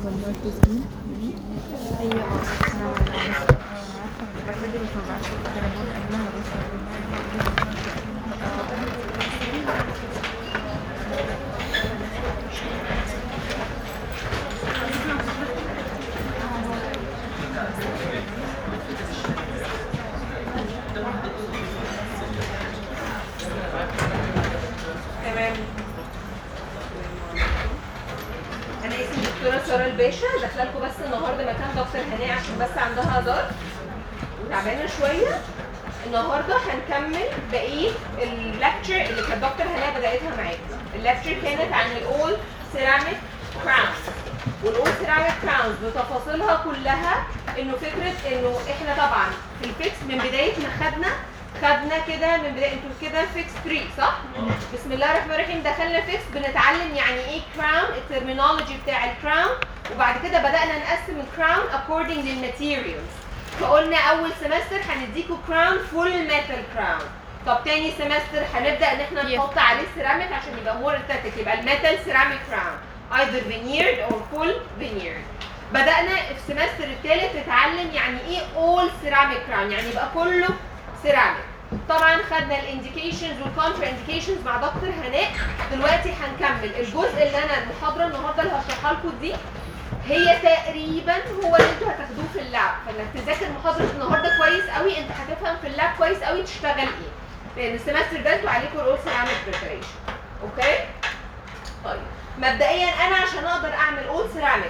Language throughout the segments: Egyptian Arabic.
والله تسلم هي اه انا عارفه عارفه بس ما بعرفش التليفون قبلها بس تمام انا اسمي دكتوره ساره الباشا داخله لكم بس النهارده مكان دكتور هناء عشان بس عندها ظرف وتعبانه شويه النهارده هنكمل بقيه اللكتشر اللي كانت دكتور هناء بداتها معاكم اللكتشر كانت عن الاول سيراميك كراونز والاول سيراميك كراونز بتفاصيلها كلها انه فكره انه احنا طبعا في الفيكس من بدايه ما خدنا خدنا كده من بدايه انتوا كده فيكس 3 صح؟ بسم الله الرحمن الرحيم دخلنا فيكس بنتعلم يعني ايه كراون الترمينولوجي بتاع الكراون وبعد كده بدانا نقسم الكراون according للماتيريالز فقلنا اول سمستر هنديكوا كراون فول ميتال كراون طب تاني سمستر هنبدا ان احنا Yeah. نحط عليه سيراميك عشان يبقى مور استاتيك يبقى الميتال سيراميك كراون either veneered or full veneered بدأنا في السمستر الثالث نتعلم يعني ايه all ceramic crown يعني يبقى كله سيراميك طبعا خدنا الانديكيشنز والكونترا انديكيشنز مع دكتور هناء دلوقتي هنكمل الجزء اللي انا المحاضره النهارده اللي هشرحها لكم دي هي تقريبا هو اللي انتوا هتاخدوه في اللاب فانك تذاكر محاضره النهارده كويس قوي انت هتفهم في اللاب كويس قوي تشتغل ايه لان السمستر ده انتوا عليكم الاول سيراميك بريبريشن اوكي طيب مبدئيا انا عشان اقدر اعمل اول سيراميك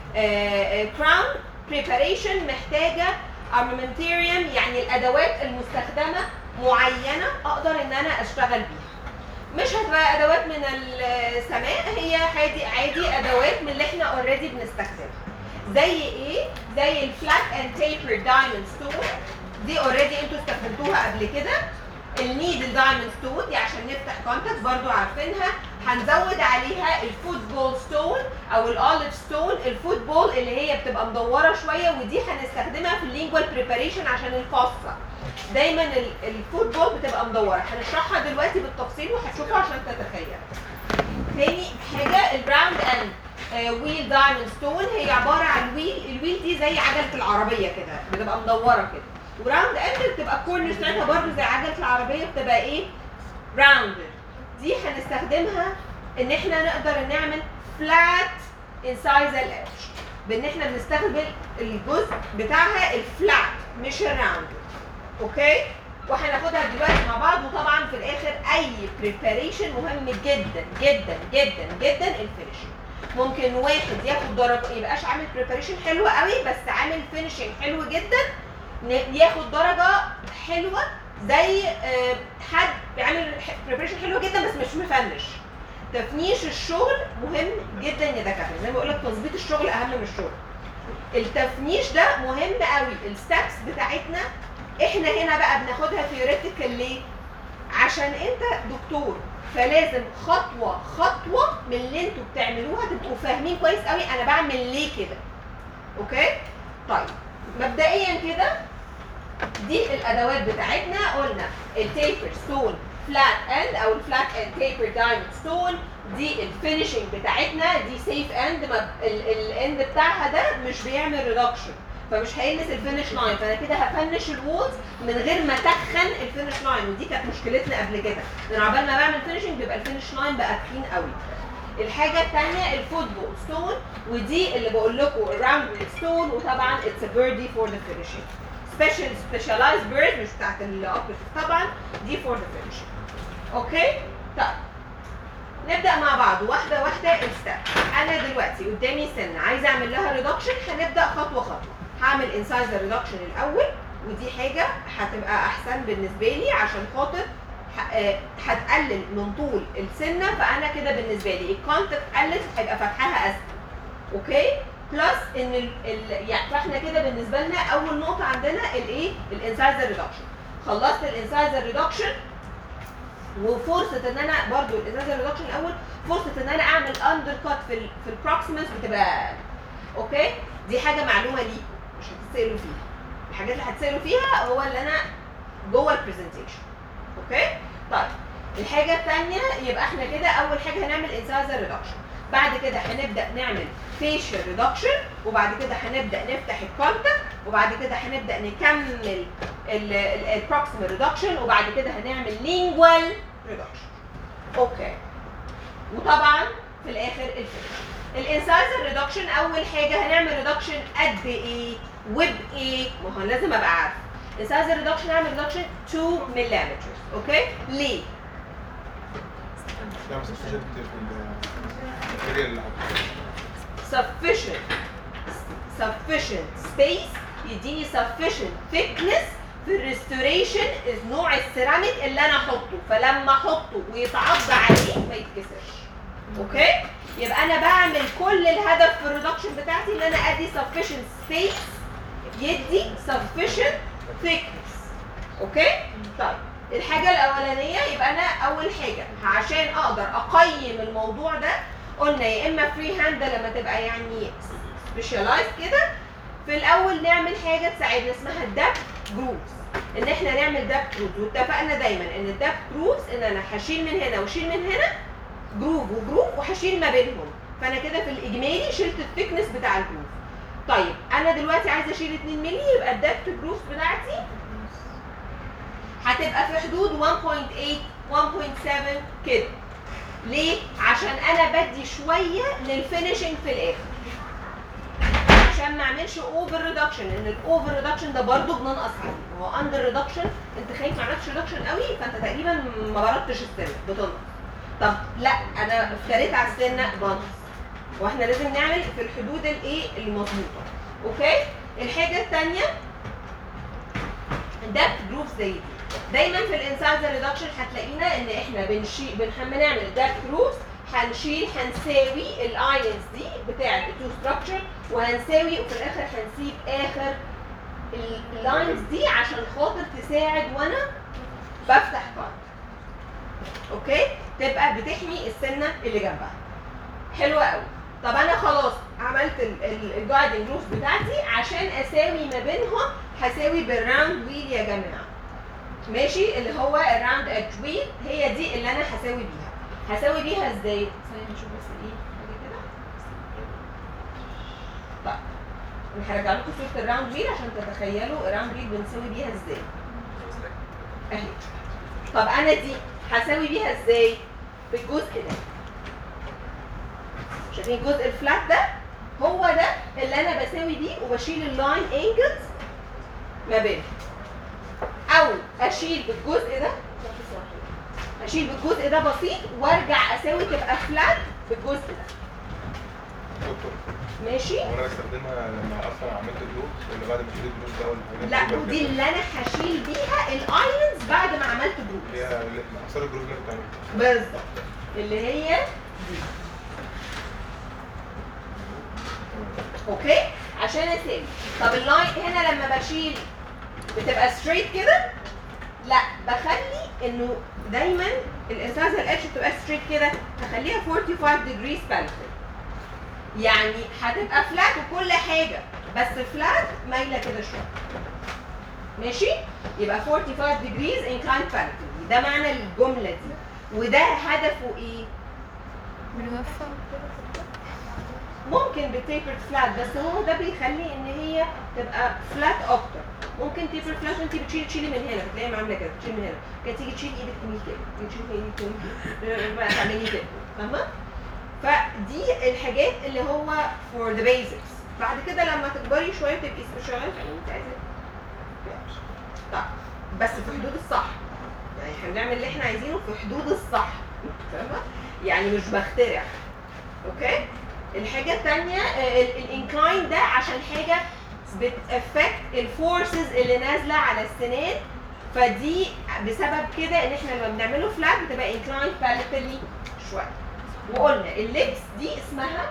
كراون بريباريشن محتاجه ارمامنتيريوم يعني الادوات المستخدمه معينه اقدر ان انا اشتغل بيها مش هتبقى ادوات من السماء هي عادي عادي ادوات من اللي احنا اوريدي بنستخدمها زي ايه زي الفلات اند تيبر دايموند ستون دي اوريدي انتوا استخدمتوها قبل كده النيدل دايموند ستون دي عشان نفتح كونتاكت برضو عارفينها هنزود عليها الفوتبول ستون او الاوليف ستون الفوتبول اللي هي بتبقى مدوره شويه ودي هنستخدمها في اللينجوال بريباريشن عشان القصه دايما ال- الفوتبول بتبقى مدوره هنشرحها دلوقتي بالتفصيل وهتشوفها عشان تتخيل تاني حاجه الراوند اند ويل دايموند ستون هي عباره عن ويل الويل دي زي عجله العربيه كده بتبقى مدوره كده وراوند اند بتبقى الكورنر بتاعتها برضه زي عجله العربيه بتبقى ايه راوندد دي هنستخدمها ان احنا نقدر نعمل فلات انسايز الادج بان احنا بنستخدم الجزء بتاعها الفلات مش الراوند اوكي وهناخدها دلوقتي مع بعض وطبعا في الاخر اي بريباريشن مهم جدا جدا جدا جدا الفينشنج ممكن واحد ياخد درجه يبقاش عامل بريباريشن حلو قوي بس عامل فينشنج حلو جدا ن- ياخد درجه حلوه زي آه، حد بيعمل بريباريشن حلو جدا بس مش مفنش تفنيش الشغل مهم جدا يا دكاتره زي ما بقول لك تظبيط الشغل اهم من الشغل التفنيش ده مهم قوي الستبس بتاعتنا احنا هنا بقى بناخدها ثيوريتيكال ليه عشان انت دكتور فلازم خطوه خطوه من اللي انتوا بتعملوها تبقوا فاهمين كويس قوي انا بعمل ليه كده اوكي طيب مبدئيا كده دي الادوات بتاعتنا قلنا التيبر ستون فلات اند او الفلات اند تيبر دايموند ستون دي الفينشنج بتاعتنا دي سيف اند الاند بتاعها ده مش بيعمل ريدكشن فمش هيلمس الفينش لاين فانا كده هفنش الوولز من غير ما اتخن الفينش لاين ودي كانت مشكلتنا قبل كده لان عقبال ما بعمل فينشنج بيبقى الفينش لاين بقى تخين قوي الحاجة الثانية الفوتبول ستون ودي اللي بقول لكم الراوند ستون وطبعا اتس بيردي فور ذا فينشنج سبيشال سبيشاليزد بيرد مش بتاعت الاوبريتيف طبعا دي فور ذا فينشنج اوكي طيب نبدا مع بعض واحده واحده الستep انا دلوقتي قدامي سن عايزه اعمل لها ريدكشن هنبدا خطوه خطوه هعمل انسايزر ريدكشن الاول ودي حاجه هتبقى احسن بالنسبه لي عشان خاطر ه- آه، هتقلل من طول السنه فانا كده بالنسبه لي الكونتاكت قلت هيبقى فتحها اسهل اوكي بلس ان ال ال يعني فاحنا كده بالنسبه لنا اول نقطه عندنا الايه الانسايزر ريدكشن خلصت الانسايزر ريدكشن وفرصه ان انا برضو الانسايزر ريدكشن الاول فرصه ان انا اعمل اندر كات في ال في البروكسيمس بتبقى اقل اوكي دي حاجه معلومه ليكم مش هتتسالوا فيها الحاجات اللي هتسالوا فيها هو اللي انا جوه البرزنتيشن اوكي طيب الحاجه الثانيه يبقى احنا كده اول حاجه هنعمل انسايزر ريدكشن بعد كده هنبدا نعمل فيشل ريدكشن وبعد كده هنبدا نفتح الكونتاكت وبعد كده هنبدا نكمل البروكسيمال ريدكشن وبعد كده هنعمل لينجوال ريدكشن اوكي وطبعا في الاخر الفينش الانسايزر ريدكشن اول حاجه هنعمل ريدكشن قد ايه وبايه ما هو لازم ابقى عارف الانسايزر ريدكشن هعمل ريدكشن 2 ملم اوكي ليه لا بس مش في الماتيريال اللي حطيتها sufficient sufficient space يديني sufficient thickness في الريستوريشن نوع السيراميك اللي انا احطه فلما احطه ويتعض عليه ما يتكسرش اوكي يبقى انا بعمل كل الهدف في الريدكشن بتاعتي ان انا ادي sufficient space يدي sufficient thickness اوكي طيب الحاجه الاولانيه يبقى انا اول حاجه عشان اقدر اقيم الموضوع ده قلنا يا اما فري هاند لما تبقى يعني سبيشالايز كده في الاول نعمل حاجه تساعدنا اسمها الدب جروبس ان احنا نعمل دب جروبس واتفقنا دايما ان الدب جروبس ان انا هشيل من هنا واشيل من هنا جروب وجروب وهشيل ما بينهم فانا كده في الاجمالي شلت الثيكنس بتاع الجروب طيب انا دلوقتي عايزه اشيل 2 مللي يبقى الدب جروبس بتاعتي هتبقى في حدود 1.8 1.7 كده ليه؟ عشان انا بدي شويه للفينشنج في الاخر عشان ما اعملش اوفر ريدكشن لان الاوفر ريدكشن ده برضه بننقص عليه هو اندر ريدكشن انت خايف ما عملتش ريدكشن قوي فانت تقريبا ما بردتش السنه بتنقص طب لا انا افتريت على السنه بنقص واحنا لازم نعمل في الحدود الايه المظبوطه اوكي الحاجه الثانيه ده جروب زي دي دايما في الانسايزر ريدكشن هتلاقينا ان احنا بنشيل بنحب نعمل دارك جروبس هنشيل هنساوي الايونز دي بتاعه التو ستراكشر وهنساوي وفي الاخر هنسيب اخر اللاينز دي عشان خاطر تساعد وانا بفتح كارت اوكي تبقى بتحمي السنه اللي جنبها حلوه قوي طب انا خلاص عملت الجايدنج جروبس بتاعتي عشان اساوي ما بينهم هساوي بالراوند ويل يا جماعه ماشي اللي هو الراوند ادج ويل هي دي اللي انا هساوي بيها هساوي بيها ازاي ثانيه نشوف بس ايه حاجه كده طيب انا هرجع لكم صوره الراوند ويل عشان تتخيلوا الراوند ويل بنساوي بيها ازاي اهي طب انا دي هساوي بيها ازاي بالجزء ده شايفين الجزء الفلات ده هو ده اللي انا بساوي بيه وبشيل اللاين انجلز ما بينهم او اشيل بالجزء ده اشيل بالجزء ده بسيط وارجع اساوي تبقى فلات بالجزء ده دكتور ماشي هو انا بستخدمها لما اصلا عملت جروب ولا بعد ما شيل الجروب ده ولا حاجه لا ودي اللي انا هشيل بيها الايلاندز بعد ما عملت جروب اللي هي اللي- اثار الجروب اللي بتعمله بالظبط اللي هي دي اوكي عشان اساوي طب اللاين هنا لما بشيل بتبقى ستريت كده لا بخلي انه دايما الازازه الاتش بتبقى ستريت كده هخليها 45 degrees parallel يعني هتبقى فلات وكل حاجه بس فلات مايله كده شويه ماشي يبقى 45 degrees inclined parallel ده معنى الجمله دي وده هدفه ايه بنوفر ممكن بتيبر فلات بس هو ده بيخلي ان هي تبقى فلات اكتر ممكن تيبر فلات وانت بتشيلي تشيلي من هنا بتلاقيها عامله كده تشيلي من هنا كده تيجي تشيلي ايدك تميل كده تيجي تشيلي ايدك تميل كده بقى تعملي كده فاهمه فدي الحاجات اللي هو فور ذا بيزكس بعد كده لما تكبري شويه تبقي سبيشالايز يعني انت عايزه طيب بس في حدود الصح يعني احنا بنعمل اللي احنا عايزينه في حدود الصح فاهمه يعني مش بخترع اوكي الحاجة التانية الانكلاين ده عشان حاجة بتأفكت الفورسز اللي نازلة على السنان فدي بسبب كده ان احنا لما بنعمله فلات بتبقى انكلاين باليتالي شوية وقلنا اللبس دي اسمها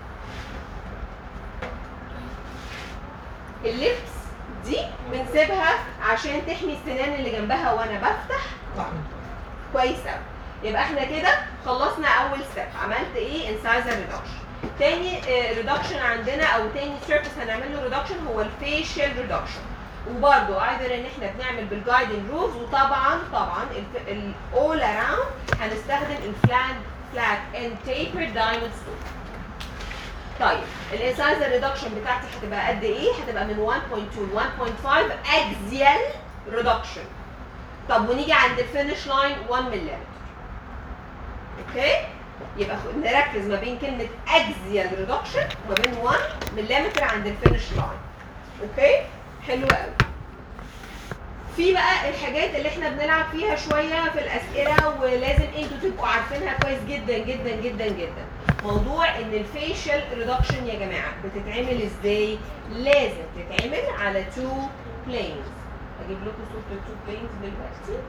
اللبس دي بنسيبها عشان تحمي السنان اللي جنبها وانا بفتح كويس قوي يبقى احنا كده خلصنا اول ستيب عملت ايه انسايزر ريدكشن تاني ريدكشن عندنا او تاني سيرفيس هنعمل له ريدكشن هو الفيشل ريدكشن وبرده ايذر ان احنا بنعمل بالجايدنج رولز وطبعا طبعا الاول اراوند هنستخدم الفلان flat and tapered diamond stone طيب الانسايزر ريدكشن بتاعتي هتبقى قد ايه؟ هتبقى من 1.2 ل 1.5 اكزيال ريدكشن طب ونيجي عند الفينش لاين 1 ملم اوكي؟ يبقى خ- نركز ما بين كلمة اكزيال ريدكشن وما بين 1 ملم عند الفينش لاين اوكي؟ حلو قوي في بقى الحاجات اللي احنا بنلعب فيها شويه في الاسئله ولازم انتوا تبقوا عارفينها كويس جدا جدا جدا جدا موضوع ان الفيشل ريدكشن يا جماعه بتتعمل ازاي لازم تتعمل على تو بلينز اجيب لكم صوره التو بلينز دلوقتي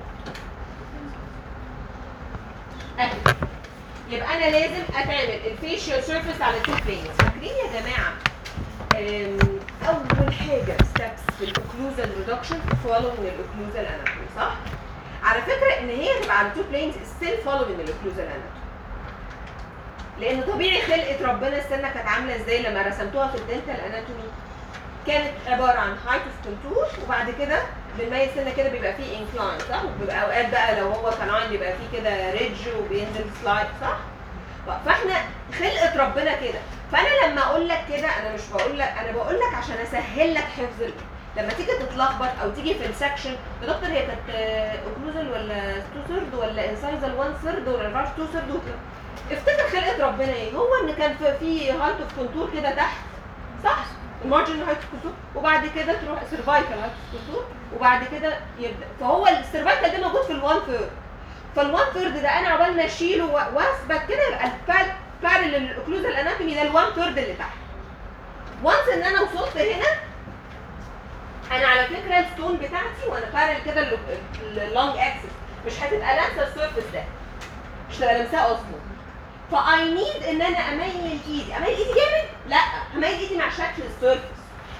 اهي يبقى انا لازم اتعمل الفيشل سيرفيس على تو بلينز فاكرين يا جماعه أم، اول حاجه ستيبس في الاوكلوزال ريدكشن فولوينج الاوكلوزال اناتومي صح على فكره ان هي تبقى على تو بلينز ستيل فولوينج الاوكلوزال اناتومي لان طبيعي خلقه ربنا السنه كانت عامله ازاي لما رسمتوها في الدنتال اناتومي كانت عباره عن هايت اوف كونتور وبعد كده بنميز سنه كده بيبقى فيه انكلاين صح وبيبقى اوقات بقى لو هو كان بيبقى فيه كده ريدج وبينزل سلايد صح فاحنا خلقه ربنا كده فانا لما اقول لك كده انا مش بقول لك انا بقول لك عشان اسهل لك حفظ ال- لما تيجي تتلخبط او تيجي في السكشن يا دكتور هي كانت اوكلوزال ولا تو ثيرد ولا انسايزال 1 ثيرد ولا ريفرس تو ثيرد افتكر خلقه ربنا ايه هو ان كان في- في هايت اوف كونتور كده تحت صح المارجن هايت اوف كونتور وبعد كده تروح سيرفايكال هايت اوف كونتور وبعد كده يبدا فهو السيرفايكال ده موجود في الوان ثيرد فالوان ثيرد ده انا عقبال ما اشيله و- واثبت كده يبقى البال بارل الاوكلوزال اناتومي ده الوان ثيرد اللي تحت وانس ان انا وصلت هنا انا على فكره الستون بتاعتي وانا بارل كده اللونج اكسس مش هتبقى لامسه السيرفس ده مش هتبقى لامساه اصلا فاي نيد ان انا اميل ايدي اميل ايدي جامد لا هميل ايدي مع شكل السيرفس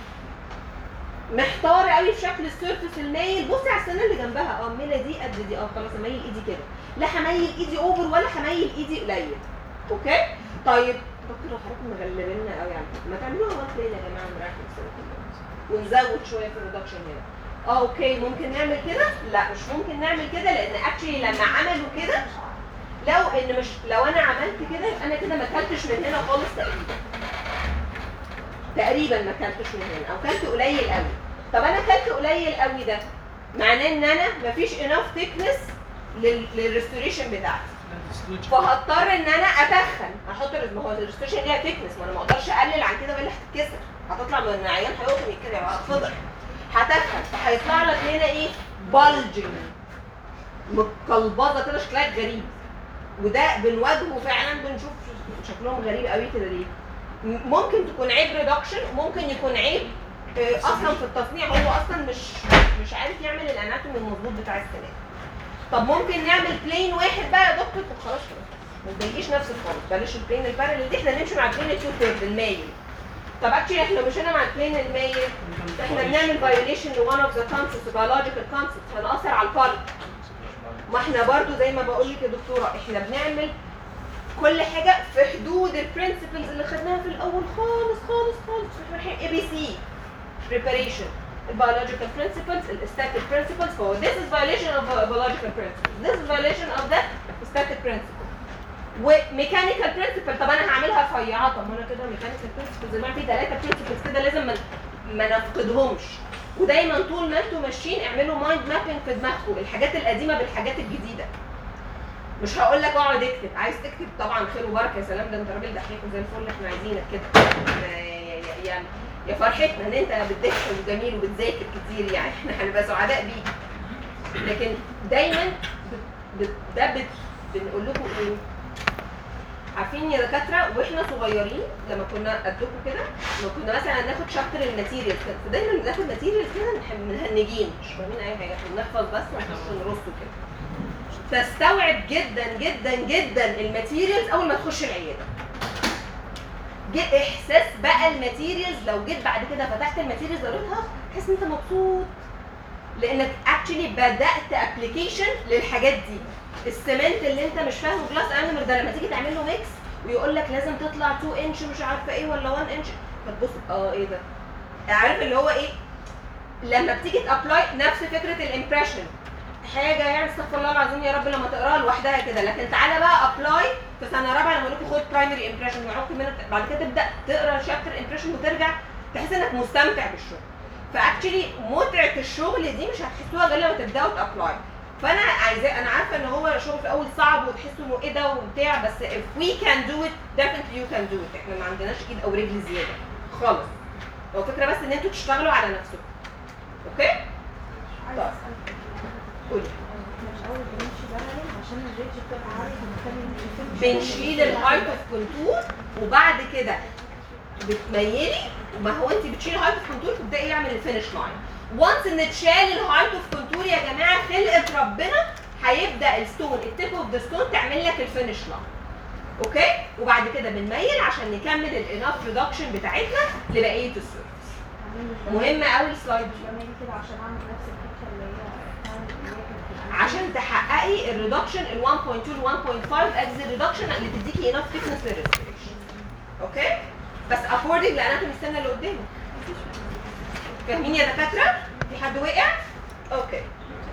محتاره قوي في شكل السيرفس المايل بصي على السنه اللي جنبها اه الميله دي قد دي اه خلاص اميل ايدي كده لا هميل ايدي اوفر ولا هميل ايدي قليل اوكي طيب دكتور حضرتك مغلبيننا قوي على فكرة. ما تعملوها وان بلين يا جماعه نركز السنه كلها ونزود شويه في الريدكشن هنا اه اوكي ممكن نعمل كده لا مش ممكن نعمل كده لان اكشلي لما عملوا كده لو ان مش لو انا عملت كده يبقى انا كده ما اكلتش من هنا خالص تقريبا تقريبا ما اكلتش من هنا او كلت قليل قوي طب انا كلت قليل قوي ده معناه ان انا مفيش انف ثيكنس للريستوريشن بتاعتي فهضطر ان انا اتخن احط ما هو الريستوريشن ليها ثيكنس ما انا ما اقدرش اقلل عن كده ولا هتتكسر هتطلع من العيان هيقطم كده يبقى هتفضل هتخن فهيطلع لك هنا ايه بلجنج مقلبظه كده شكلها غريب وده بنواجهه فعلا بنشوف شكلهم غريب قوي كده ليه م- ممكن تكون عيب ريدكشن ممكن يكون عيب آه، اصلا في التصنيع هو اصلا مش مش عارف يعمل الاناتومي المظبوط بتاع السنان طب ممكن نعمل بلين واحد بقى يا دكتور طب خلاص خلاص ما تضايقيش نفسك خالص بلاش البلين البارل دي احنا نمشي مع البلين التو ثيرد المايل طب اكشلي احنا مشينا مع البلين المايل احنا بنعمل فايوليشن لون اوف ذا كونسبتس بيولوجيكال كونسبت هنأثر على البالب ما احنا برضو زي ما بقول لك يا دكتوره احنا بنعمل كل حاجه في حدود البرنسبلز اللي خدناها في الاول خالص خالص خالص احنا رايحين اي بي سي preparation biological principles static principles فهو this is violation of biological principles this is violation of the static principle وميكانيكال برنسبل طب انا هعملها رفيعه طب ما انا كده ميكانيكال برنسبلز ما في ثلاثه برنسبلز كده لازم ما ما نفقدهمش ودايما طول ما انتوا ماشيين اعملوا مايند مابينج في دماغكم الحاجات القديمه بالحاجات الجديده مش هقول لك اقعد اكتب عايز تكتب طبعا خير وبركه يا سلام ده انت راجل دحيح وزي الفل احنا عايزينك كده يا- يا- يعني يا فرحتنا ان انت بتضحك وجميل وبتذاكر كتير يعني احنا هنبقى سعداء بيك لكن دايما ب- ب- ده بت- بنقول لكم ايه عارفين يا دكاتره واحنا صغيرين لما كنا قدكم كده لما كنا مثلا ناخد شابتر الماتيريالز كده فدايما بناخد ماتيريالز كده نح- منهنجين مش فاهمين اي حاجه احنا بنحفظ بس ونخش نرصه كده تستوعب جدا جدا جدا الماتيريالز اول ما تخش العياده جه احساس بقى الماتيريالز لو جيت بعد كده فتحت الماتيريالز قريتها تحس ان انت مبسوط لانك اكشلي بدات ابلكيشن للحاجات دي السمنت اللي انت مش فاهمه جلاس انيمر ده لما تيجي تعمل له ميكس ويقول لك لازم تطلع 2 انش مش عارفه ايه ولا 1 انش فتبص اه ايه ده عارف اللي هو ايه لما بتيجي تابلاي نفس فكره الامبريشن حاجه يعني استغفر الله العظيم يا رب لما تقراها لوحدها كده لكن تعالى بقى ابلاي في سنه رابعه لما لكم خد برايمري امبريشن وعقد منك بعد كده تبدا تقرا شابتر امبريشن وترجع تحس انك مستمتع بالشغل فاكشلي متعه الشغل دي مش هتحسوها غير لما تبداوا تابلاي فانا عايزاه انا عارفه ان هو شغل في الاول صعب وتحسوا انه ايه ده وبتاع بس if we can do it definitely you can do it احنا ما عندناش ايد او رجل زياده خالص هو فكره بس ان انتوا تشتغلوا على نفسكم اوكي عايز طيب. اسال قولي احنا مش اول بنمشي بلدي عشان الريتش بتبقى عاليه فبنخلي نمشي بنشيل الهايت اوف كونتور وبعد كده بتميلي وما هو انت بتشيل الهايت اوف كونتور تبداي يعمل الفينش لاين وانس ان اتشال الهايت اوف كونتور يا جماعه خلقه ربنا هيبدا الستون التيب اوف ذا ستون تعمل لك الفينش لاين اوكي وبعد كده بنميل عشان نكمل الاناف ريدكشن بتاعتنا لبقيه السيرفس مهمه قوي السلايد دي بعمل كده عشان اعمل نفس الفكره اللي هي بتاعت اللي هي كانت بتبقى عشان تحققي الريدكشن ال 1.2 ل 1.5 اجزاء ريدكشن اللي تديكي اناف ثيكنس للريسبيريشن اوكي بس اكوردنج لاناتومي السنه اللي قدامه فاهمين يا دكاتره في حد وقع اوكي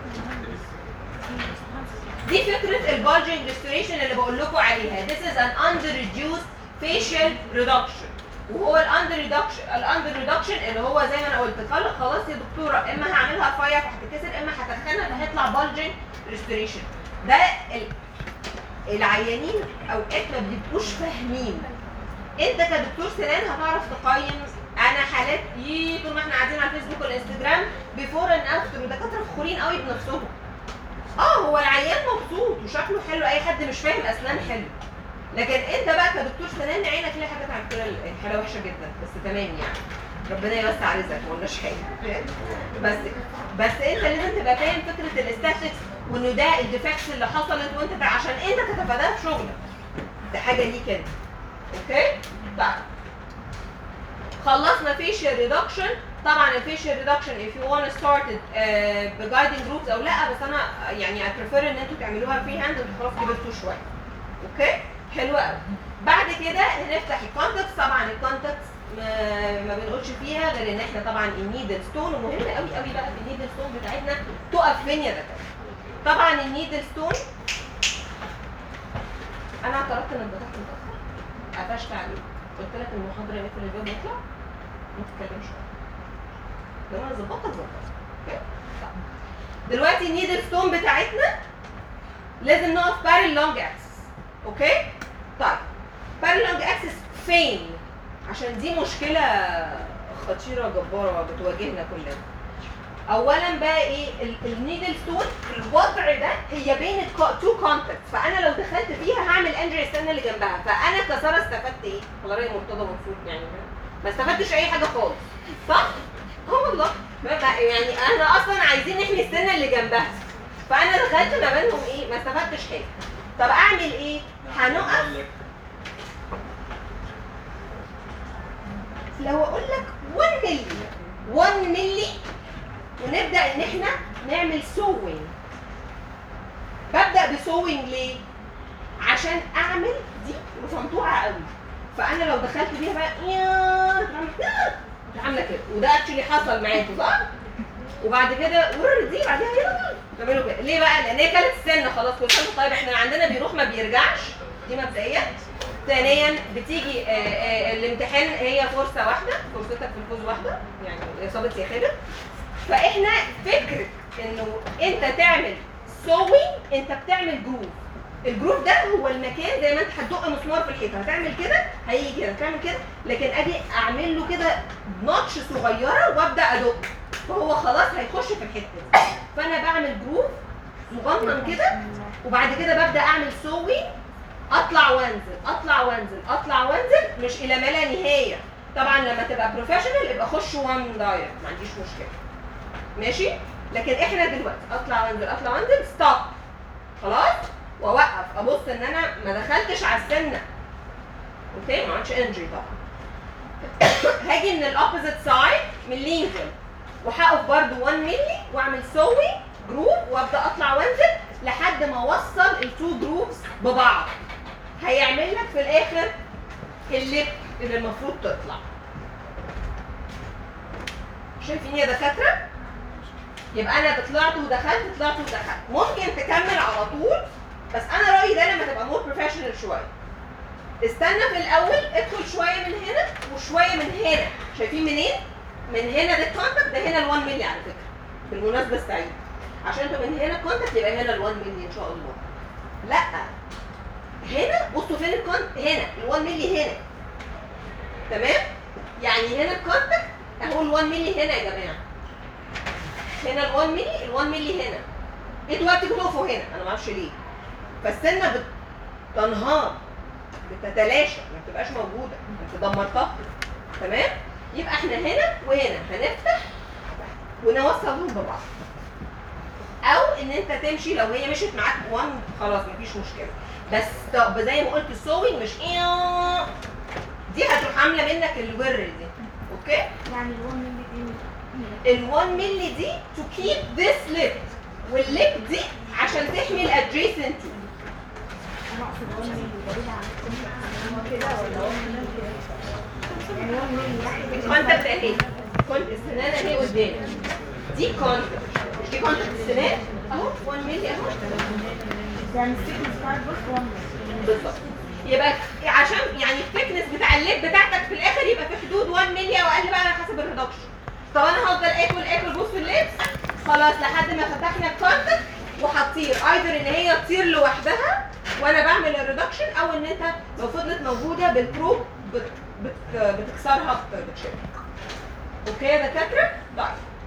دي فكره البالجنج ريستوريشن اللي بقول لكم عليها this is an under reduced facial reduction وهو الاندر ريدكشن الاندر ريدكشن اللي هو زي ما انا قلت قال خلاص يا دكتوره اما هعملها رفيع فهتتكسر اما هتتخنق فهيطلع بالجنج ريستوريشن ده ال... العيانين اوقات ما بيبقوش فاهمين انت كدكتور سنان هتعرف تقيم انا حالات يي طول ما احنا قاعدين على الفيسبوك والانستجرام بيفور اند افتر ودكاتره فخورين قوي بنفسهم اه هو العيان مبسوط وشكله حلو اي حد مش فاهم اسنان حلو لكن انت بقى كدكتور سنان عينك ليها حاجات على كده الحاله وحشه جدا بس تمام يعني ربنا يوسع رزقك ما قلناش حاجه بس بس انت لازم تبقى فاهم فكره الاستاتكس وانه ده الديفكتس اللي حصلت وانت تع- عشان انت تتفاداها في شغلك ده حاجه ليك انت اوكي طيب خلصنا فيشيال ريدكشن طبعا الفيشيال ريدكشن if you want to start it uh, بجايدنج جروبز او لا بس انا يعني I prefer ان انتوا تعملوها فري هاند انتوا خلاص كبرتوا شويه اوكي حلو قوي بعد كده هنفتح الكونتكست طبعا الكونتكست ما, ما بنقولش فيها غير ان احنا طبعا النيدل ستون ومهم قوي قوي بقى في النيدل ستون بتاعتنا تقف فين يا دكاتره طبعا النيدل ستون انا اعترضت انك فتحت متاخر قفشت عليك قلت لك المحاضره يقفل الباب ويطلع ما تتكلمش لو انا ظبطت ظبطت اوكي طيب. دلوقتي النيدل ستون بتاعتنا لازم نقف بارل لونج اكسس اوكي طيب بارل لونج اكسس فين عشان دي مشكله خطيره جباره بتواجهنا كلنا اولا بقى ايه ال- النيدل ستون الوضع ده هي بين تو كونتاكت فانا لو دخلت فيها هعمل انجري السنه اللي جنبها فانا كساره استفدت ايه؟ الله راي مرتضى منصور يعني ما استفدتش اي حاجه خالص صح؟ اه والله ما بقى- يعني انا اصلا عايزين نحمي السنه اللي جنبها فانا دخلت ما بينهم ايه؟ ما استفدتش حاجه طب اعمل ايه؟ هنقف لو اقول لك 1 مللي 1 مللي ونبدا ان احنا نعمل سوينج ببدا بسوينج ليه عشان اعمل دي مصنطوعه قوي فانا لو دخلت بيها بقى يا تعمل كده تروح عامله كده وده اكشلي حصل معاكم صح وبعد كده ورر دي بعدها يلا تعملوا كده ليه بقى لان هي كانت سنه خلاص كل سنه طيب احنا عندنا بيروح ما بيرجعش دي مبدئيا ثانيا بتيجي آه، آه، الامتحان هي فرصه واحده فرصتك في الفوز واحده يعني اصابه يا خالد فاحنا فكره انه انت تعمل سوينج انت بتعمل جروف الجروف ده هو المكان زي ما انت هتدق مسمار في الحيطه هتعمل كده هيجي كده هتعمل كده لكن اجي اعمل له كده نوتش صغيره وابدا ادق فهو خلاص هيخش في الحته دي فانا بعمل جروف صغنن كده وبعد كده ببدا اعمل سوينج اطلع وانزل اطلع وانزل اطلع وانزل مش الى ما لا نهايه طبعا لما تبقى بروفيشنال يبقى خش وان دايركت ما عنديش مشكله ماشي لكن احنا دلوقتي اطلع وانزل اطلع وانزل ستوب خلاص واوقف ابص ان انا ما دخلتش على السنه اوكي ما عملتش انجري طبعا هاجي من الاوبوزيت سايد من لينكولن وهقف برده 1 مللي واعمل سوي جروب وابدا اطلع وانزل لحد ما اوصل التو جروبس ببعض هيعمل لك في الاخر الليب اللي المفروض تطلع شايفين يا دكاتره يبقى انا طلعت ودخلت طلعت ودخلت ممكن تكمل على طول بس انا رايي ده لما تبقى مور بروفيشنال شويه استنى في الاول ادخل شويه من هنا وشويه من هنا شايفين منين من هنا ده الكونتاكت ده هنا ال1 مللي على فكره بالمناسبه السعيده عشان انتوا من هنا الكونتاكت يبقى هنا ال1 مللي ان شاء الله لا هنا بصوا فين الكونتاكت هنا ال1 مللي هنا تمام يعني هنا الكونتاكت اهو ال1 مللي هنا يا جماعه هنا ال1 مللي ال1 مللي هنا انتوا بقى بتيجوا تقفوا هنا انا ما اعرفش ليه فالسنه بتنهار بتتلاشى ما بتبقاش موجوده انت دمرتها تمام يبقى احنا هنا وهنا هنفتح ونوصلهم ببعض او ان انت تمشي لو هي مشيت معاك 1 خلاص مفيش مشكله بس طب زي ما قلت السوينج مش ايه دي هتروح عامله منك الور دي اوكي يعني ال 1 مللي دي ال 1 مللي دي to keep this lip والليب دي عشان تحمي الادجيسنت انا اقصد 1 مللي بعيد عن الكونتاكت هو كده ولا 1 مللي كده؟ يعني 1 مللي ناحية الكونتاكت اهي كنت السنان اهي قدامك دي كونتاكت مش دي كونتاكت السنان اهو 1 مللي اهو يعني السيكنس بتاعت بص 1 مللي بالظبط يبقى عشان يعني الثيكنس بتاع الليب بتاعتك في الاخر يبقى في حدود 1 مللي او اقل بقى على حسب الريدكشن طب انا هفضل اكل اكل بص في اللبس خلاص لحد ما فتحنا الكونتاكت وهتطير ايذر ان هي تطير لوحدها وانا بعمل الريدكشن او ان انت لو فضلت موجوده بالبروب بت بت بتكسرها بت- بتشيلها اوكي يا دكاتره طيب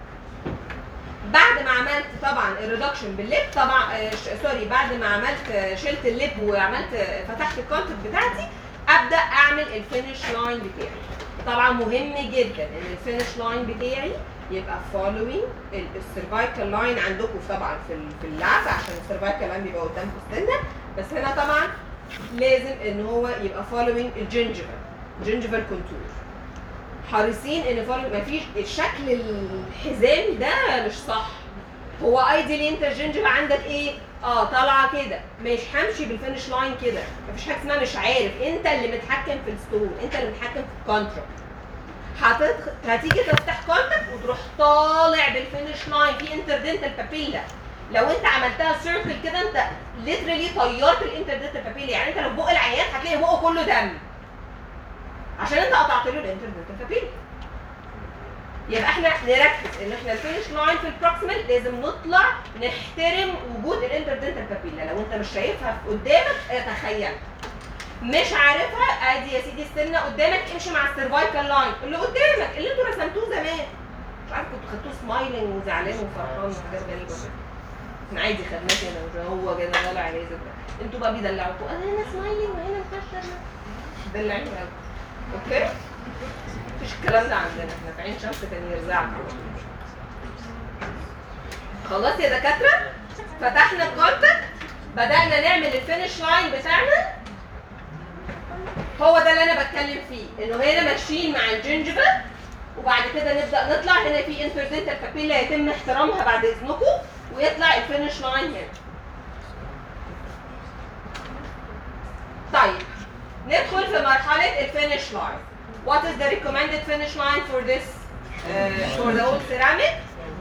بعد ما عملت طبعا الريدكشن بالليب طبعا آه، ش- سوري بعد ما عملت آه، شلت الليب وعملت آه، فتحت الكونتنت بتاعتي ابدا اعمل الفينش لاين بتاعي طبعا مهم جدا ان الفينش لاين بتاعي يبقى فولوينج السيرفايكال لاين عندكم طبعا في ال- في اللعب عشان السيرفايكال لاين بيبقى قدامكم السنه بس هنا طبعا لازم ان هو يبقى فولوينج الجنجفال جنجفال كونتور حريصين ان فولوينج مفيش الشكل الحزام ده مش صح هو ايديلي انت الجنجفة عندك ايه؟ اه طالعه كده مش همشي بالفينش لاين كده مفيش حاجه اسمها مش عارف انت اللي متحكم في الستون انت اللي متحكم في الكونتراكت هتدخل هتيجي تفتح كونتاكت وتروح طالع بالفينش لاين في انتردنتال بابيلا لو انت عملتها سيركل كده انت ليترالي طيرت الانتردنتال بابيلا يعني انت لو بق العيان هتلاقي بقه كله دم عشان انت قطعت له الانتردنتال بابيلا يبقى احنا نركز ان احنا الفينش لاين في البروكسيمال لازم نطلع نحترم وجود الانتردنتال بابيلا لو انت مش شايفها في قدامك اتخيل مش عارفها ادي يا سيدي السنه قدامك امشي مع السيرفايكال لاين اللي قدامك اللي انتوا رسمتوه زمان مش عارف كنتوا خدتوه سمايلنج وزعلان وفرحان وحاجات غريبه كده احنا عادي خدناه كده وهو هو كده طالع رازق ده انتوا بقى بيدلعوكوا انا هنا سمايلنج وهنا مكشر دلعين قوي اوكي مفيش الكلام ده عندنا احنا في عين شمس كان يرزعنا خلاص يا دكاتره فتحنا الكونتاكت بدانا نعمل الفينش لاين بتاعنا هو ده اللي انا بتكلم فيه انه هنا ماشيين مع الجنجبه وبعد كده نبدا نطلع هنا في انتردنتال بابيلا يتم احترامها بعد اذنكم ويطلع الفينش لاين هنا طيب ندخل في مرحله الفينش لاين What is the recommended finish line for this uh, for the old ceramic?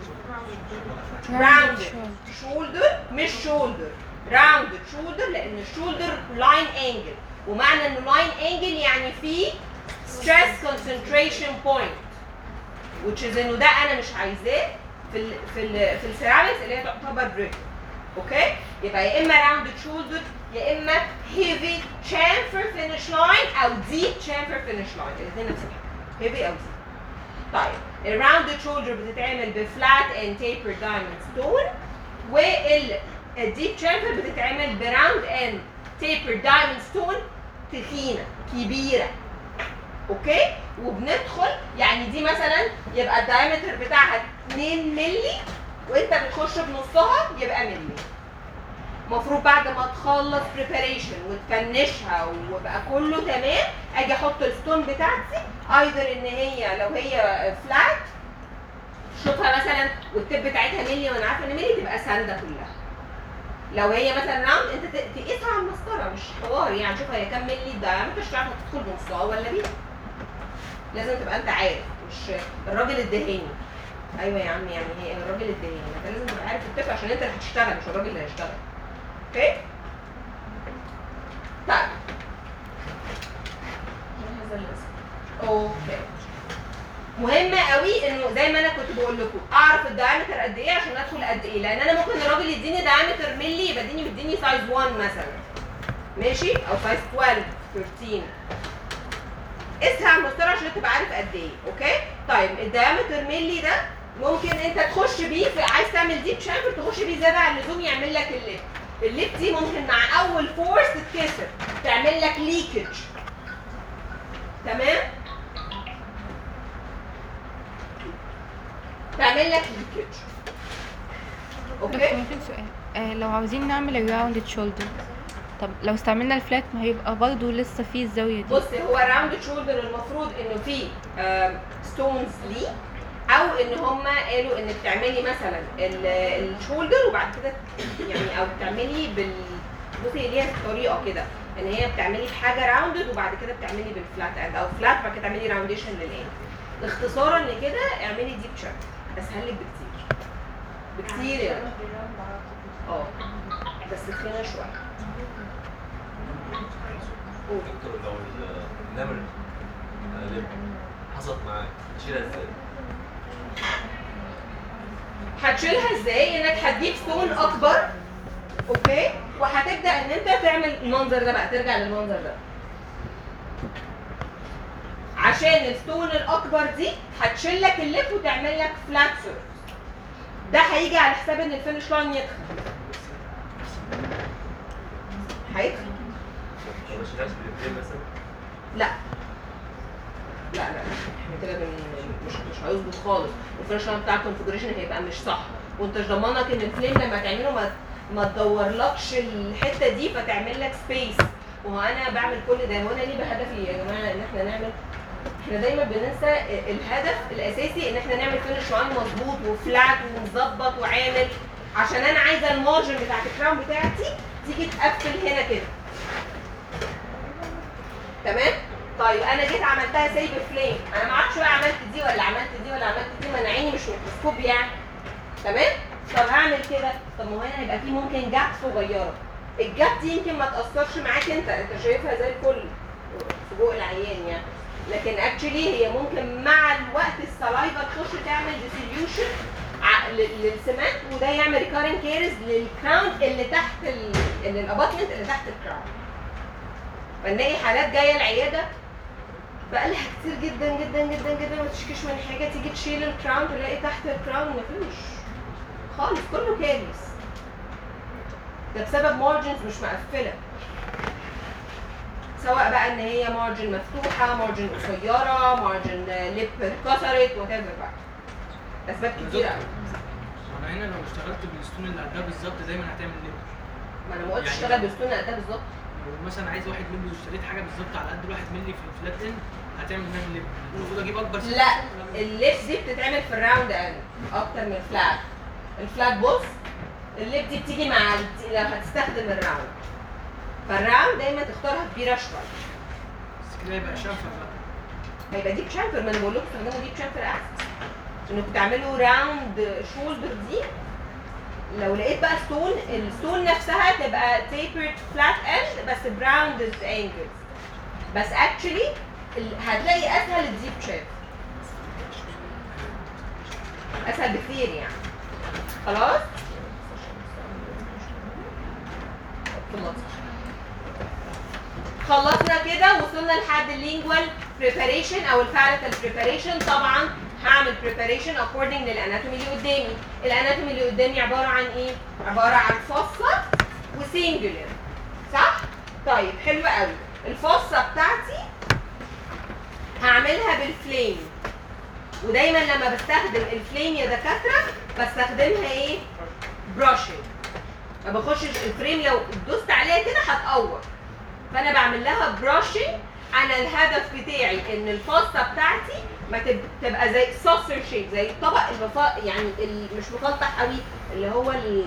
Rounded shoulder مش shoulder rounded shoulder لأن الشولدر لاين انجل ومعنى انه لاين انجل يعني فيه stress concentration point which is انه ده انا مش عايزاه في ال في ال في السيراميكس اللي هي تعتبر بريك اوكي يبقى يا اما راوندد شولدر يا اما هيفي chamfer finish line او deep chamfer finish line الاثنين نفس الحاجه هيفي او deep طيب الراوندد شولدر بتتعمل بفلات اند تيبر دايموند ستون والديب chamfer بتتعمل براوند اند تيبر دايموند ستون تخينه كبيره اوكي وبندخل يعني دي مثلا يبقى الدايمتر بتاعها 2 مللي وانت بتخش بنصها يبقى ملي المفروض بعد ما تخلص بريباريشن وتفنشها وبقى كله تمام اجي احط الستون بتاعتي ايذر ان هي لو هي فلات شوفها مثلا والتب بتاعتها ملي وانا عارفه ان ملي تبقى سانده كلها لو هي مثلا راوند انت ت- تقيسها على المسطره مش حوار يعني شوفها هي كام ملي الدايمتر مش عارفه تدخل بنصها ولا بيها لازم تبقى انت عارف مش الراجل الدهاني ايوه يا عم يعني هي الراجل الدنيا انت لازم تبقى عارف الطفل عشان انت اللي هتشتغل مش الراجل اللي هيشتغل اوكي طيب هذا الاسم. اوكي مهم قوي انه زي ما انا كنت بقول لكم اعرف الدايمتر قد ايه عشان ادخل قد ايه لان انا ممكن الراجل يديني دايمتر ملي يبقى يديني يديني سايز 1 مثلا ماشي او سايز 12 13 قيسها على المسطره عشان تبقى عارف قد ايه اوكي طيب الدايمتر ملي ده ممكن انت تخش بيه في عايز تعمل ديب شامبر تخش بيه زياده عن اللزوم يعمل لك الليب الليب دي ممكن مع اول فورس تتكسر تعمل لك ليكج تمام تعمل لك ليكج دكتور اوكي ممكن سؤال آه لو عاوزين نعمل الراوند شولدر طب لو استعملنا الفلات ما هيبقى برضه لسه فيه الزاوية دي بص هو الراوند شولدر المفروض انه فيه ستونز ليه او ان هم قالوا انك تعملي مثلا ال- الشولدر وبعد كده يعني او تعملي بال بصي ليها طريقه كده ان هي بتعملي بحاجه راوندد وبعد كده بتعملي بالفلات اند او فلات وبعد كده تعملي راونديشن للاند اختصارا لكده اعملي ديب شيب اسهل لك بكتير بكتير يعني اه بس تخينه شويه قول. دكتور لو النمر آه، لب حصلت معاك تشيلها ازاي؟ هتشيلها ازاي انك هتجيب ستون اكبر اوكي وهتبدا ان انت تعمل المنظر ده بقى ترجع للمنظر ده عشان الستون الاكبر دي هتشيل لك اللب وتعمل لك فلات سيرفيس ده هيجي على حساب ان الفينش لاين يتخن هيتخن لو ما شيلهاش بالبريم مثلا لا لا لا احنا كده بن- مش مش هيظبط خالص والفريش لاين بتاع الكونفجريشن هيبقى مش صح وانت مش ضمانك ان الفليم لما تعمله ما ما تدورلكش الحته دي فتعمل لك سبيس وهو انا بعمل كل ده هو انا ليه بهدفي يا جماعه ان احنا نعمل احنا دايما بننسى الهدف الاساسي ان احنا نعمل فينش لاين مظبوط وفلات ونظبط وعامل عشان انا عايزه المارجن بتاعت الكراون بتاعتي تيجي تقفل هنا كده تمام طيب انا جيت عملتها سيب فليم انا ما اعرفش بقى عملت دي ولا عملت دي ولا عملت دي ما انا عيني مش ميكروسكوب يعني تمام طب هعمل كده طب ما هو هنا هيبقى في ممكن جاب صغيره الجاب دي يمكن ما تاثرش معاك انت انت شايفها زي الفل في جوه العيان يعني لكن اكشلي هي ممكن مع الوقت السلايفا تخش تعمل ديسيليوشن للسمات وده يعمل ريكارنج كيرز للكراون اللي تحت ال... اللي الاباتمنت اللي تحت الكراون فنلاقي حالات جايه العياده بقى لها كتير جدا جدا جدا جدا ما تشكيش من حاجه تيجي تشيل الكراون تلاقي تحت الكراون مفيش خالص كله كارث ده بسبب مارجنز مش مقفله سواء بقى ان هي مارجن مفتوحه مارجن قصيره مارجن ليب اتكسرت وات بقى اسباب كتير قوي انا هنا لو اشتغلت بالستون اللي قدها بالظبط دايما هتعمل ليب ما انا ما قلتش يعني اشتغل بستون قدها بالظبط لو مثلا عايز واحد ملي واشتريت حاجه بالظبط على قد الواحد ملي في الفلات اند هتعمل منها ليب المفروض اجيب اكبر سلك لا ولا- الليب دي بتتعمل في الراوند اند اكتر من الفلات الفلات بص الليب دي بتيجي مع ال- لو هتستخدم الراوند فالراوند دايما تختارها كبيره شويه بس كده يبقى شنفر بقى هيبقى ديب شامفر ما انا بقول لكم استخدموا ديب شامفر احسن انكم تعملوا راوند شولدر دي لو لقيت بقى ستون الستون نفسها تبقى تيبرد فلات اند بس براوندد انجلز بس اكشلي هتلاقي اسهل الديب شيب اسهل بكتير يعني خلاص خلصنا كده وصلنا لحد اللينجوال بريباريشن او الباليتال بريباريشن طبعا هعمل بريباريشن اكوردنج للاناتومي اللي قدامي الاناتومي اللي قدامي عباره عن ايه عباره عن فصه وسينجولر صح طيب حلو قوي الفصه بتاعتي هعملها بالفليم ودايما لما بستخدم الفليم يا دكاتره بستخدمها ايه براشنج ما بخشش الفريم لو دوست عليها كده هتقور فانا بعمل لها براشنج انا الهدف بتاعي ان الفصه بتاعتي ما تب- تبقى زي سوسر شيب زي الطبق المف... يعني ال- مش مفلطح قوي اللي هو ال...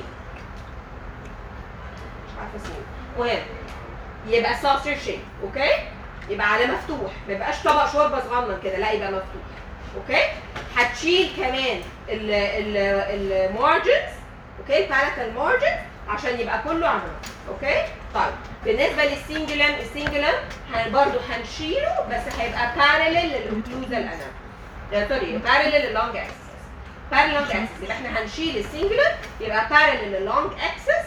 مش عارفه اسمه المهم يبقى سوسر شيب اوكي يبقى على مفتوح ما يبقاش طبق شوربه صغنن كده لا يبقى مفتوح اوكي هتشيل كمان المارجنز اوكي البالاتال مارجنز عشان يبقى كله عضلات اوكي طيب بالنسبه للسنجلم السنجلم هن برضه هنشيله بس هيبقى بارلل للاوكلوزال اناتومي لا سوري بارلل للونج اكسس بارلل لونج اكسس يبقى احنا هنشيل السنجلم يبقى بارلل للونج اكسس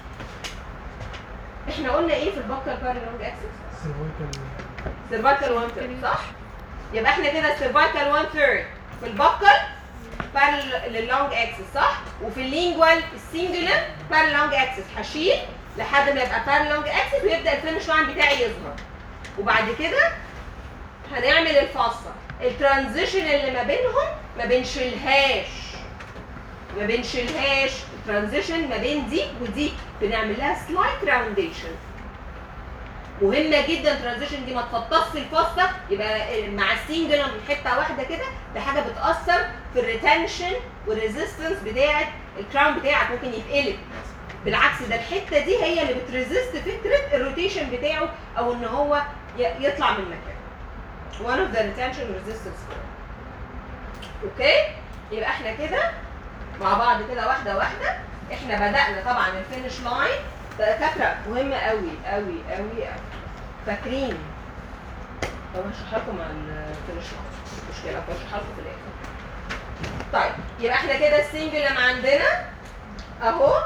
احنا قلنا ايه في البكر بارلل لونج اكسس سيرفايكال 1 ثيرد صح؟ يبقى احنا كده سيرفايكال 1 ثيرد في البكر بارل للونج اكسس صح؟ وفي اللينجوال السنجولار بارل لونج اكسس هشيل لحد ما يبقى بارل لونج اكسس ويبدا الفينش لاين بتاعي يظهر وبعد كده هنعمل الفاصة الترانزيشن اللي ما بينهم ما بنشيلهاش ما بنشيلهاش الترانزيشن ما بين دي ودي بنعمل لها سلايت راونديشن مهمة جدا الترانزيشن دي ما تفطسش الفصة يبقى مع السنجل من حتة واحدة كده ده حاجة بتأثر في الريتنشن والريزيستنس بتاعة الكراون بتاعك ممكن يتقلب بالعكس ده الحتة دي هي اللي بتريزيست فكرة الروتيشن بتاعه أو إن هو ي- يطلع من مكانه. one of the retention resistance اوكي يبقى احنا كده مع بعض كده واحدة واحدة احنا بدأنا طبعا الفينش لاين ده فاكرة مهمة قوي قوي قوي قوي فاكرين طب هشرح لكم عن الفينش لاين مش مشكلة هشرح لكم في الآخر طيب يبقى احنا كده السنجلم عندنا اهو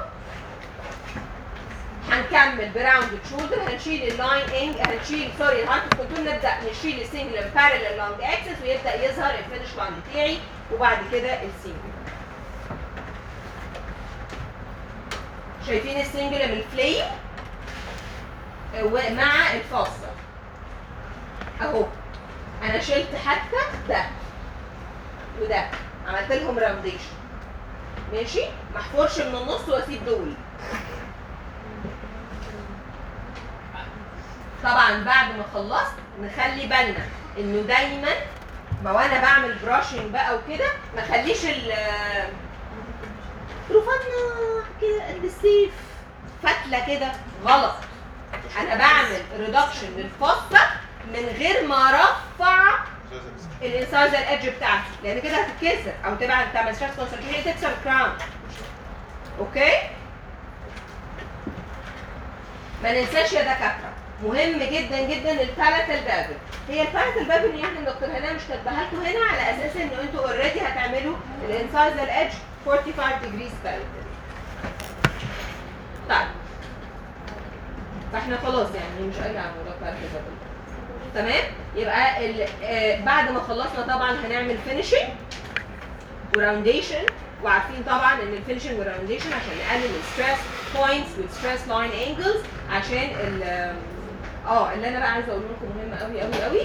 هنكمل براوند شولدر هنشيل اللاين انج هنشيل سوري الهارت كنترول نبدا نشيل السنجل بارلل لونج اكسس ويبدا يظهر الفينش لاين بتاعي وبعد كده السنجل شايفين السنجل من الفليم ومع الفاصة اهو انا شلت حتى ده وده عملت لهم راونديشن ماشي محفورش من النص واسيب دول طبعا بعد ما خلصت نخلي بالنا انه دايما ما وانا بعمل براشنج بقى وكده ما خليش ال رفضنا كده قد السيف فتله كده غلط انا بعمل ريدكشن للفصه من غير ما ارفع الانسايزر ايدج بتاعتي لان كده هتتكسر او تبقى انت ما تشتغلش كونسنتريشن تكسر الكراون اوكي ما ننساش يا دكاتره مهم جدا جدا البالاتال بابل هي البالاتال بابل يعني الدكتور هنا مش كاتباها لكم هنا على اساس ان انتوا اوريدي هتعملوا الانسايزر ايدج 45 ديجريز بالاتال طيب فاحنا خلاص يعني مش قايله عن موضوع البالاتال بابل تمام يبقى ال- آه، بعد ما خلصنا طبعا هنعمل فينيشنج وراونديشن وعارفين طبعا ان الفينشنج والراونديشن عشان نقلل الستريس بوينتس والستريس لاين انجلز عشان ال اه اللي انا بقى عايزه اقول لكم مهم قوي قوي قوي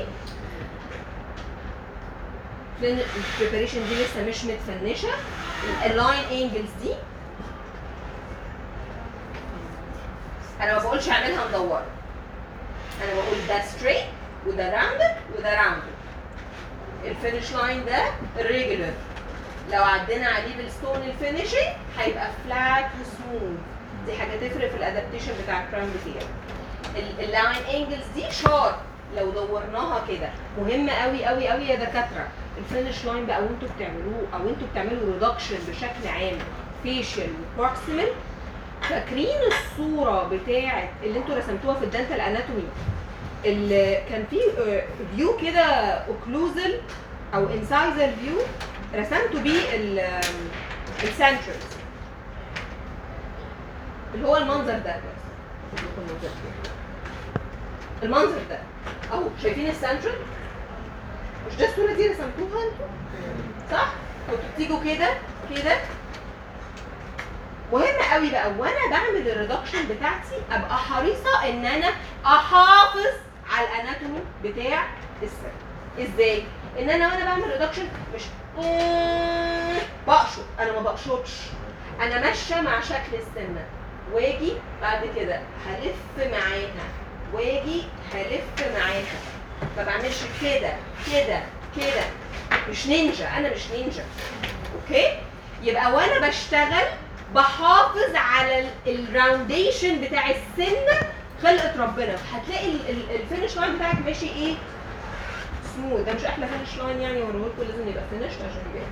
البريباريشن دي لسه مش متفنشه اللاين انجلز دي انا ما بقولش اعملها مدوره انا بقول ده ستريت وده راوندد وده راوندد الفينش لاين ده الريجولر لو عدينا عليه بالستون الفينيشنج هيبقى فلات وسموث دي حاجه تفرق في الادابتيشن بتاع الكراون بتاعي ال- اللاين انجلز دي شارب لو دورناها كده مهمه قوي قوي قوي يا دكاتره الفينش لاين بقى وانتوا بتعملوه او انتوا بتعملوا ريدكشن بشكل عام فيشل وبروكسيمال فاكرين الصوره بتاعه اللي انتوا رسمتوها في الدنتال اناتومي اللي كان في فيو كده اوكلوزل او انسايزر فيو رسمته بيه السنترز اللي هو المنظر ده أجيب لكم المنظر ده. المنظر ده اهو شايفين السنترال مش ده الصوره دي رسمتوها انتوا صح كنتوا بتيجوا كده كده مهم قوي بقى وانا بعمل الريدكشن بتاعتي ابقى حريصه ان انا احافظ على الاناتومي بتاع السن ازاي ان انا وانا بعمل ريدكشن مش بقشط انا ما بقشطش انا ماشيه مع شكل السنه واجي بعد كده هلف معاها واجي هلف معاها ما بعملش كده كده كده مش نينجا انا مش نينجا اوكي يبقى وانا بشتغل بحافظ على الراونديشن بتاع السنه خلقه ربنا هتلاقي الفينش لاين بتاعك ماشي ايه سموث ده مش احلى فينش لاين يعني وريه لكم لازم يبقى finished عشان يبان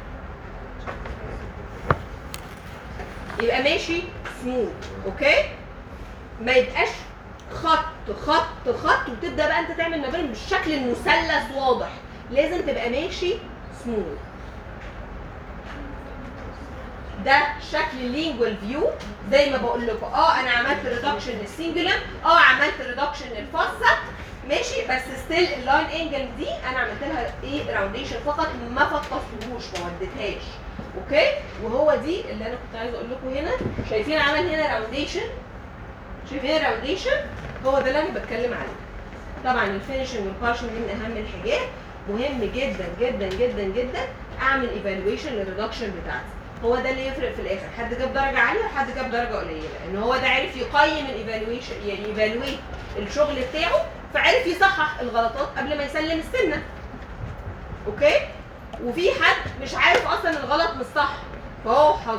يبقى ماشي سموث اوكي ما يبقاش خط خط خط وتبدا بقى انت تعمل ما بينهم بالشكل المثلث واضح لازم تبقى ماشي سموث ده شكل اللينجوال فيو زي ما بقول لكم اه انا عملت ريدكشن للسنجولم اه عملت ريدكشن للفصة ماشي بس ستيل اللاين انجل دي انا عملت لها ايه راونديشن فقط ما فقطتهوش ما وديتهاش اوكي وهو دي اللي انا كنت عايزه اقول لكم هنا شايفين عمل هنا راونديشن شايفين الراونديشن هو ده اللي انا بتكلم عليه طبعا الفينشنج والبارشنج دي من اهم الحاجات مهم جدا جدا جدا جدا اعمل ايفالويشن للريدكشن بتاعتي هو ده اللي يفرق في الاخر حد جاب درجه عاليه وحد جاب درجه قليله ان هو ده عرف يقيم الايفالويشن يعني ايفالويت الشغل بتاعه فعرف يصحح الغلطات قبل ما يسلم السنه اوكي وفي حد مش عارف اصلا الغلط مش صح فهو حظه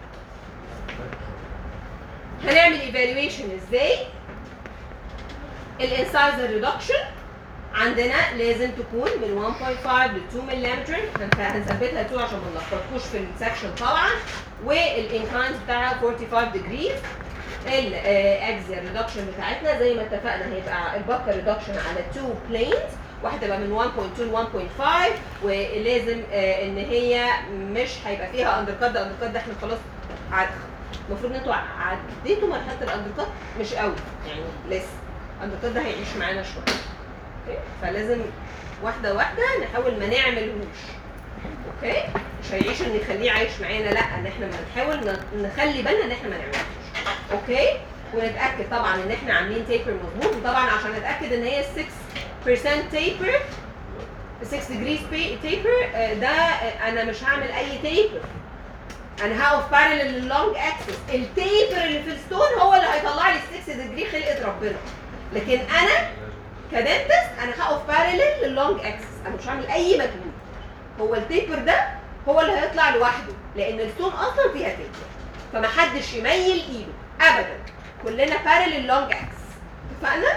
هنعمل ايفالويشن ازاي الانسايزر ريدكشن عندنا لازم تكون من 1.5 ل 2 ملم هنثبتها 2 عشان ما نلخبطكوش في السكشن طبعا والانكلاينز بتاعها 45 ديجريز الاكزيال ريدكشن بتاعتنا زي ما اتفقنا هيبقى البكر ريدكشن على 2 بلينز واحده تبقى من 1.2 ل 1.5 ولازم آه، ان هي مش هيبقى فيها اندر كات ده اندر كات ده احنا خلاص عاد المفروض ان انتوا عديتوا مرحله الاندر كات مش قوي يعني لسه الاندر كات ده هيعيش معانا شويه اوكي فلازم واحده واحده نحاول ما نعملهوش اوكي مش هيعيش ان نخليه عايش معانا لا ان احنا بنحاول ن- نخلي بالنا ان احنا ما نعملهوش اوكي ونتاكد طبعا ان احنا عاملين تيبر مظبوط وطبعا عشان نتاكد ان هي 6% تيبر 6 ديجريز تيبر ده آه، انا مش هعمل اي تيبر انا هقف بارلل لللونج اكسس التيبر اللي في الستون هو اللي هيطلع لي 6 ديجري خلقه ربنا لكن انا كدنتست انا هقف بارلل لللونج اكسس انا مش هعمل اي مجهود هو التيبر ده هو اللي هيطلع لوحده لان الستون اصلا فيها تيبر فمحدش يميل ايده ابدا كلنا بارلل لونج اكسس اتفقنا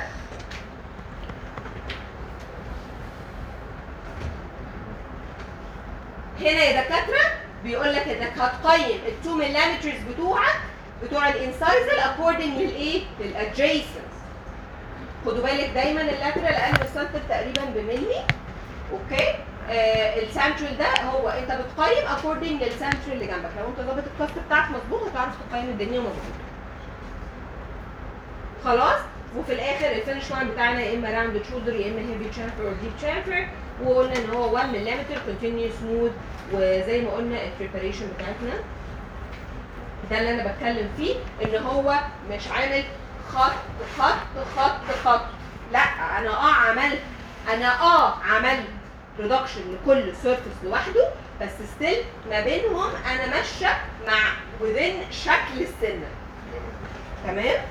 هنا يا دكاتره بيقول لك انك هتقيم ال 2 ملم بتوعك بتوع الانسايزل اكوردنج للايه؟ للادجيسنس خدوا بالك دايما اللاترال اقل من السنتر تقريبا بملي اوكي آه السنترال ده هو انت بتقيم اكوردنج للسنترال اللي جنبك لو انت ظابط الكاست بتاعك مظبوط هتعرف تقيم الدنيا مظبوط خلاص وفي الاخر الفينش لاين بتاعنا يا اما راوند شولدر يا اما هيفي تشامفر او ديب تشامفر وقلنا ان هو 1 ملم كونتينيوس سموث وزي ما قلنا البريباريشن بتاعتنا ده اللي انا بتكلم فيه ان هو مش عامل خط خط خط خط لا انا اه عملت انا اه عملت ريدكشن لكل سيرفيس لوحده بس ستيل ما بينهم انا ماشيه مع within شكل السنه تمام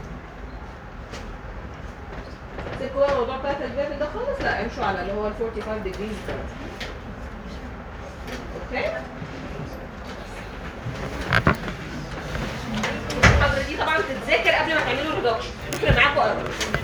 سيبكوا بقى الموضوع بتاع التجربه ده خالص لا امشوا على اللي هو ال 45 ديجريز اوكي المحاضره دي طبعا تتذاكر قبل ما تعملوا ريدكشن تفرق معاكم قوي